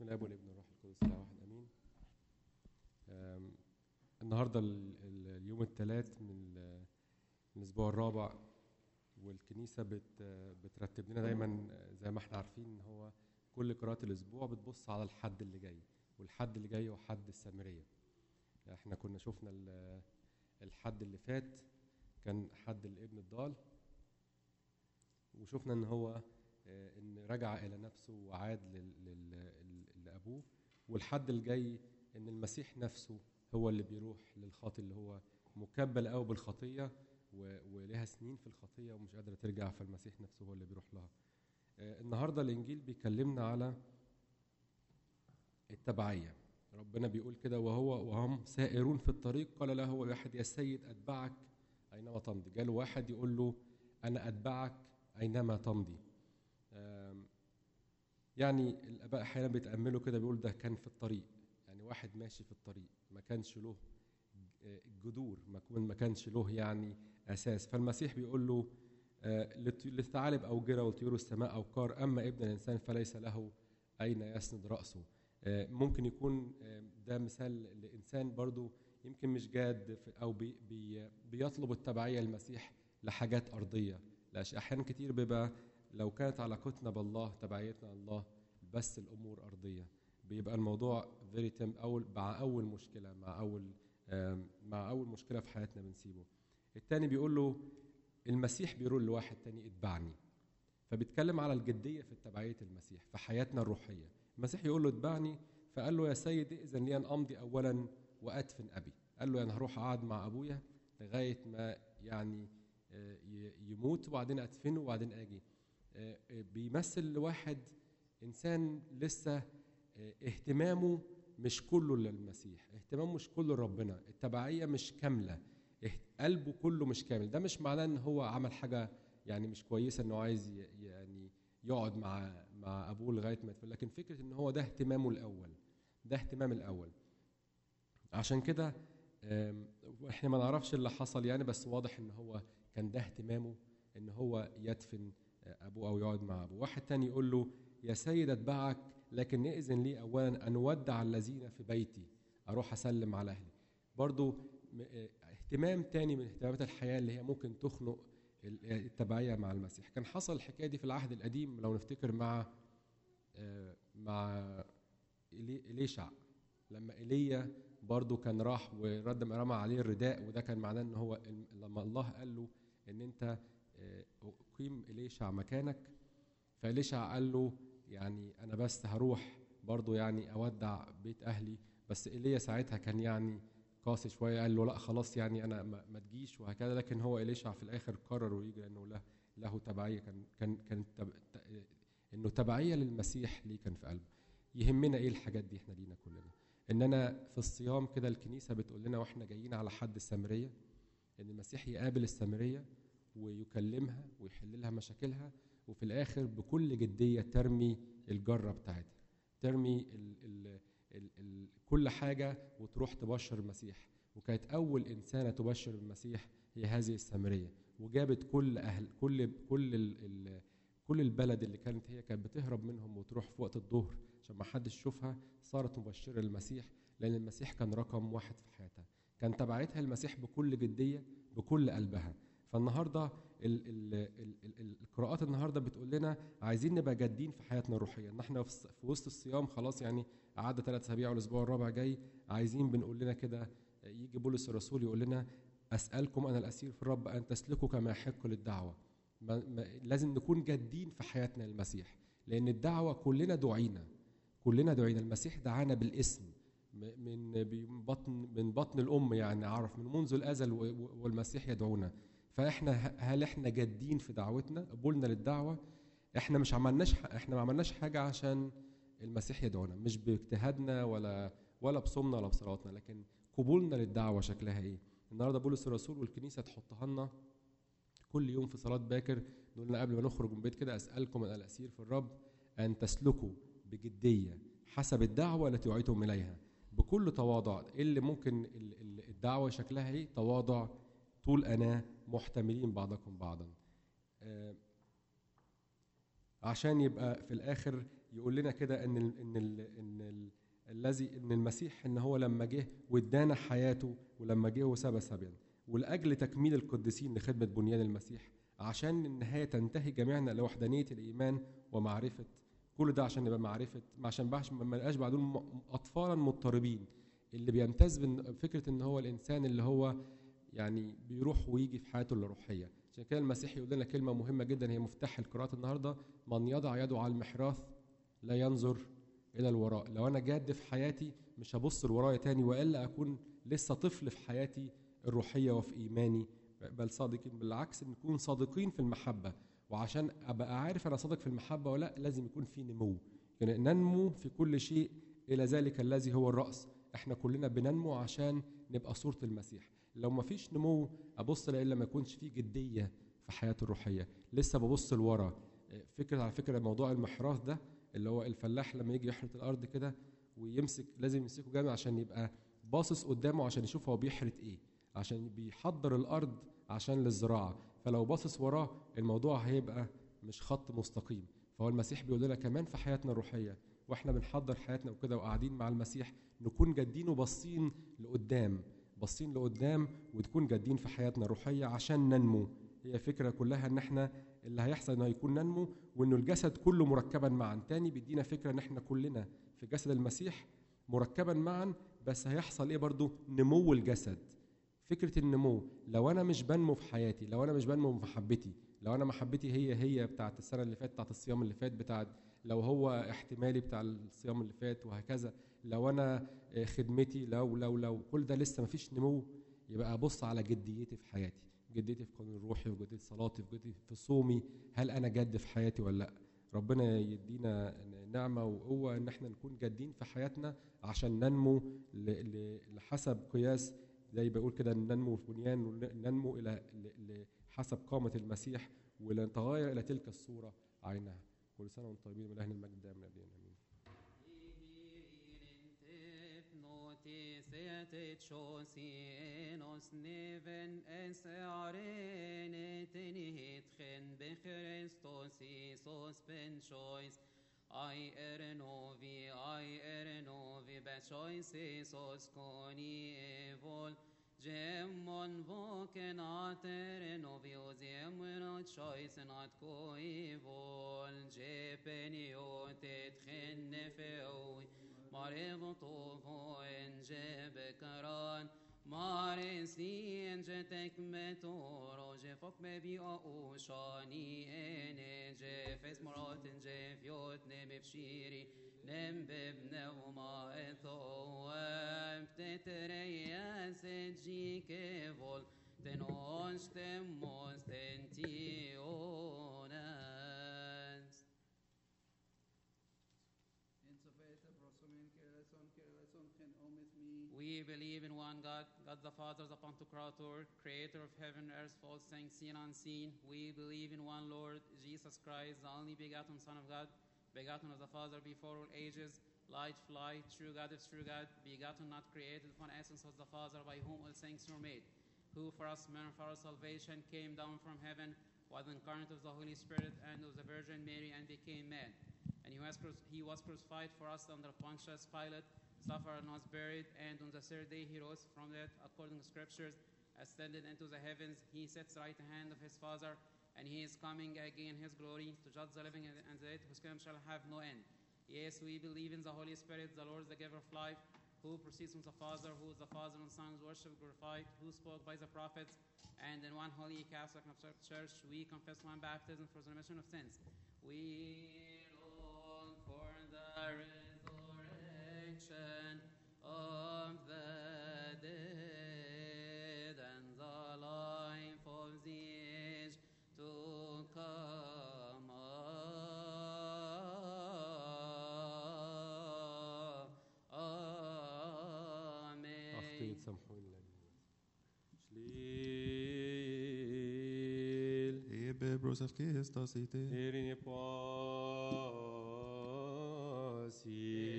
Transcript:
الاب والابن والروح القدس لا واحد امين آم، النهارده ال- ال- اليوم الثلاث من ال- من الاسبوع الرابع والكنيسه بت بترتب لنا دايما زي ما احنا عارفين ان هو كل قراءات الاسبوع بتبص على الحد اللي جاي والحد اللي جاي هو حد السامريه احنا كنا شفنا ال- الحد اللي فات كان حد الابن الضال وشفنا ان هو آه، ان رجع الى نفسه وعاد لل- لل- لابوه والحد الجاي ان المسيح نفسه هو اللي بيروح للخاطي اللي هو مكبل قوي بالخطيه و- ولها سنين في الخطيه ومش قادره ترجع فالمسيح نفسه هو اللي بيروح لها آه، النهارده الانجيل بيكلمنا على التبعيه ربنا بيقول كده وهو وهم سائرون في الطريق قال له هو واحد يا سيد اتبعك اينما تمضي جاله واحد يقول له انا اتبعك اينما تمضي آم، يعني الاباء احيانا بيتاملوا كده بيقول ده كان في الطريق يعني واحد ماشي في الطريق ما كانش له آه، جذور ما كون- ما كانش له يعني اساس فالمسيح بيقول له آه، للط- للثعالب اوجره وطيور السماء اوقار اما ابن الانسان فليس له اين يسند راسه آه، ممكن يكون آه، ده مثال لانسان برضو يمكن مش جاد في- او بي بي بيطلب التبعيه للمسيح لحاجات ارضيه لأش- احيانا كتير بيبقى لو كانت علاقتنا بالله تبعيتنا الله بس الامور ارضيه بيبقى الموضوع فيري تم اول مع اول مشكله مع اول آم، مع اول مشكله في حياتنا بنسيبه التاني بيقول له المسيح بيقول لواحد تاني اتبعني فبيتكلم على الجديه في تبعيه المسيح في حياتنا الروحيه المسيح يقول له اتبعني فقال له يا سيد اذن لي ان امضي اولا وادفن ابي قال له انا هروح اقعد مع ابويا لغايه ما يعني آه، ي- يموت وبعدين ادفنه وبعدين اجي آه، آه، بيمثل لواحد انسان لسه آه، اهتمامه مش كله للمسيح اهتمامه مش كله لربنا التبعيه مش كامله اهت- قلبه كله مش كامل ده مش معناه ان هو عمل حاجه يعني مش كويسه انه عايز ي- يعني يقعد مع مع ابوه لغايه ما يدفن لكن فكره ان هو ده اهتمامه الاول ده اهتمام الاول عشان كده آم، احنا ما نعرفش اللي حصل يعني بس واضح ان هو كان ده اهتمامه ان هو يدفن آه، ابوه او يقعد مع ابوه واحد تاني يقول له يا سيد اتبعك لكن ائذن لي اولا ان اودع الذين في بيتي اروح اسلم على اهلي برضو م- آه، اهتمام تاني من اهتمامات الحياه اللي هي ممكن تخنق ال- التبعيه مع المسيح كان حصل الحكايه دي في العهد القديم لو نفتكر مع آه، مع إلي- إليشع لما ايليا برضو كان راح ورد رمى عليه الرداء وده كان معناه ان هو الم- لما الله قال له ان انت آه، اقيم اليشع مكانك فاليشع قال له يعني انا بس هروح برضو يعني اودع بيت اهلي بس ايليا ساعتها كان يعني قاسي شويه قال له لا خلاص يعني انا ما ما تجيش وهكذا لكن هو اليشع في الاخر قرر ويجي لانه له له تبعيه كان كان كان تب... ت- انه تبعيه للمسيح ليه كان في قلبه يهمنا ايه الحاجات دي احنا لينا كلنا ان انا في الصيام كده الكنيسه بتقول لنا واحنا جايين على حد السامريه ان المسيح يقابل السامريه ويكلمها ويحل لها مشاكلها وفي الاخر بكل جديه ترمي الجره بتاعتها ترمي ال ال ال ال كل حاجه وتروح تبشر المسيح وكانت اول انسانه تبشر المسيح هي هذه السامريه وجابت كل اهل كل كل ال ال كل البلد اللي كانت هي كانت بتهرب منهم وتروح في وقت الظهر عشان ما حدش يشوفها صارت مبشره للمسيح لان المسيح كان رقم واحد في حياتها كان تبعتها المسيح بكل جديه بكل قلبها فالنهارده ال ال ال ال القراءات النهارده بتقول لنا عايزين نبقى جادين في حياتنا الروحيه ان احنا في الص- في وسط الصيام خلاص يعني قعدة ثلاث اسابيع والاسبوع الرابع جاي عايزين بنقول لنا كده يجي بولس الرسول يقول لنا اسالكم انا الاسير في الرب ان تسلكوا كما يحق للدعوه ما ما لازم نكون جادين في حياتنا للمسيح لان الدعوه كلنا دعينا كلنا دعينا المسيح دعانا بالاسم م- من من بطن من بطن الام يعني عرف من منذ الازل و- و- والمسيح يدعونا فاحنا ه- هل احنا جادين في دعوتنا قبولنا للدعوه احنا مش عملناش ح- احنا ما عملناش حاجه عشان المسيح يدعونا مش باجتهادنا ولا ولا بصومنا ولا بصلاتنا لكن قبولنا للدعوه شكلها ايه النهارده بولس الرسول والكنيسه تحطها لنا كل يوم في صلاه باكر نقول لنا قبل ما نخرج من البيت كده اسالكم انا الاسير في الرب ان تسلكوا بجديه حسب الدعوه التي دعيتم اليها بكل تواضع إيه اللي ممكن ال- ال- الدعوه شكلها ايه تواضع طول انا محتملين بعضكم بعضا آه، عشان يبقى في الاخر يقول لنا كده ان ال ان ال ان ال الذي ان المسيح ان هو لما جه وادانا حياته ولما جه وسبى سبيا ولاجل تكميل القديسين لخدمه بنيان المسيح عشان النهايه تنتهي جميعنا لوحدانيه الايمان ومعرفه كل ده عشان نبقى معرفه عشان بقاش ما نبقاش بعدين م- اطفالا مضطربين اللي بيمتاز بفكره ان هو الانسان اللي هو يعني بيروح ويجي في حياته الروحيه عشان كده المسيح يقول لنا كلمه مهمه جدا هي مفتاح القراءات النهارده من يضع يده على المحراث لا ينظر الى الوراء لو انا جاد في حياتي مش هبص لورايا تاني والا اكون لسه طفل في حياتي الروحيه وفي ايماني بل صادقين بالعكس نكون صادقين في المحبه وعشان ابقى عارف انا صادق في المحبه ولا لأ، لازم يكون في نمو يعني ننمو في كل شيء الى ذلك الذي هو الراس احنا كلنا بننمو عشان نبقى صوره المسيح لو ما فيش نمو ابص الا لما يكونش في جديه في حياتي الروحيه لسه ببص لورا فكره على فكره موضوع المحراث ده اللي هو الفلاح لما يجي يحرث الارض كده ويمسك لازم يمسكه جامد عشان يبقى باصص قدامه عشان يشوف هو بيحرث ايه عشان بيحضر الارض عشان للزراعه فلو باصص وراه الموضوع هيبقى مش خط مستقيم فهو المسيح بيقول لنا كمان في حياتنا الروحيه واحنا بنحضر حياتنا وكده وقاعدين مع المسيح نكون جادين وباصين لقدام باصين لقدام وتكون جادين في حياتنا الروحيه عشان ننمو هي فكره كلها ان احنا اللي هيحصل انه يكون ننمو وانه الجسد كله مركبا معا تاني بيدينا فكره ان احنا كلنا في جسد المسيح مركبا معا بس هيحصل ايه برضو نمو الجسد فكره النمو لو انا مش بنمو في حياتي لو انا مش بنمو في محبتي لو انا محبتي هي هي بتاعت السنه اللي فاتت بتاعت الصيام اللي فات بتاعت لو هو احتمالي بتاع الصيام اللي فات وهكذا لو انا آه، خدمتي لو لو لو كل ده لسه مفيش نمو يبقى ابص على جديتي في حياتي جديتي في قانون روحي وجديتي في صلاتي وجديتي في صومي هل انا جد في حياتي ولا لا ربنا يدينا نعمه وقوه ان احنا نكون جادين في حياتنا عشان ننمو ل- ل- لحسب قياس زي بقول كده ننمو في بنيان وننمو الى ل- ل- حسب قامه المسيح ولنتغير الى تلك الصوره عينها كل سنه وانتم طيبين من اهل المجد دائما ابديا امين Noticetet sjåsienos neven es arenet enighet gen Christos Isos ben choice I er novi, I er novi, be choice Isos coni evol Gemon voken ater novi oziem not choice not co evol Jepeniotet gen nefeoi Mariv طوفو إن جاب كران مارسي إن جتك متورو جفوك مبي أوشاني إن جفس مرات إن جف يوت نم بشيري نم ببنا وما إثوام تترياس جي كيفول تنوش تموس تنتيوناس Insofern prosumen kereleson kereleson chen omet mi. We believe in one God, God the Father, the Pantocrator, creator of heaven, earth, false things seen and unseen. We believe in one Lord, Jesus Christ, the only begotten Son of God, begotten of the Father before all ages, light, fly, true God of true God, begotten, not created, one essence of the Father, by whom all things were made, who for us men for our salvation came down from heaven, was incarnate of the Holy Spirit and of the Virgin Mary, and became man. And he was, crus- he was crucified for us under Pontius Pilate, suffered and was buried, and on the third day he rose from death, according to scriptures, ascended into the heavens. He sits right hand of his Father, and he is coming again in his glory to judge the living and and the dead, whose kingdom shall have no end. Yes, we believe in the Holy Spirit, the Lord, the giver of life, who proceeds from the Father, who is the Father and Son, worship glorified, who spoke by the prophets, and in one holy Catholic Church we confess one baptism for the remission of sins. We long for the resurrection of the dead and the life of the age to come. اخطيت Amen. سامحوني شليل Ebe brosaf Christos ite. Irini pasi